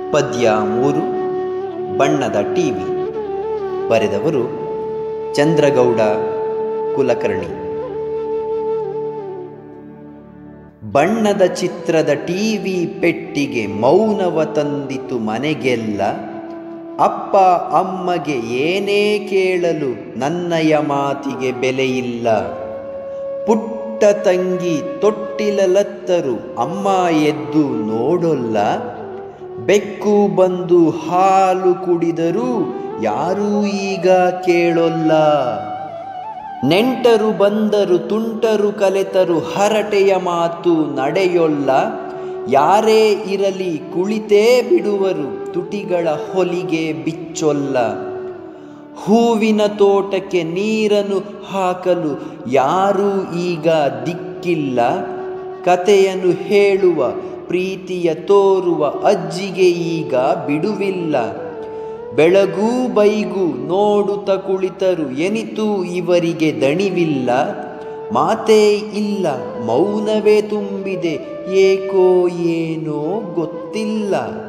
ಪದ್ಯ ಮೂರು ಬಣ್ಣದ ಟಿವಿ ಬರೆದವರು ಚಂದ್ರಗೌಡ ಕುಲಕರ್ಣಿ ಬಣ್ಣದ ಚಿತ್ರದ ಟಿವಿ ಪೆಟ್ಟಿಗೆ ಮೌನವ ತಂದಿತು ಮನೆಗೆಲ್ಲ ಅಪ್ಪ ಅಮ್ಮಗೆ ಏನೇ ಕೇಳಲು ನನ್ನಯ ಮಾತಿಗೆ ಬೆಲೆಯಿಲ್ಲ ಪುಟ್ಟ ತಂಗಿ ತೊಟ್ಟಿಲಲತ್ತರು ಅಮ್ಮ ಎದ್ದು ನೋಡೊಲ್ಲ ಬೆಕ್ಕು ಬಂದು ಹಾಲು ಕುಡಿದರೂ ಯಾರೂ ಈಗ ಕೇಳೊಲ್ಲ ನೆಂಟರು ಬಂದರು ತುಂಟರು ಕಲೆತರು ಹರಟೆಯ ಮಾತು ನಡೆಯೊಲ್ಲ ಯಾರೇ ಇರಲಿ ಕುಳಿತೇ ಬಿಡುವರು ತುಟಿಗಳ ಹೊಲಿಗೆ ಬಿಚ್ಚೊಲ್ಲ ಹೂವಿನ ತೋಟಕ್ಕೆ ನೀರನ್ನು ಹಾಕಲು ಯಾರೂ ಈಗ ದಿಕ್ಕಿಲ್ಲ ಕತೆಯನ್ನು ಹೇಳುವ ಪ್ರೀತಿಯ ತೋರುವ ಅಜ್ಜಿಗೆ ಈಗ ಬಿಡುವಿಲ್ಲ ಬೆಳಗೂ ಬೈಗೂ ನೋಡುತ್ತ ಕುಳಿತರು ಎನಿತು ಇವರಿಗೆ ದಣಿವಿಲ್ಲ ಮಾತೇ ಇಲ್ಲ ಮೌನವೇ ತುಂಬಿದೆ ಏಕೋ ಏನೋ ಗೊತ್ತಿಲ್ಲ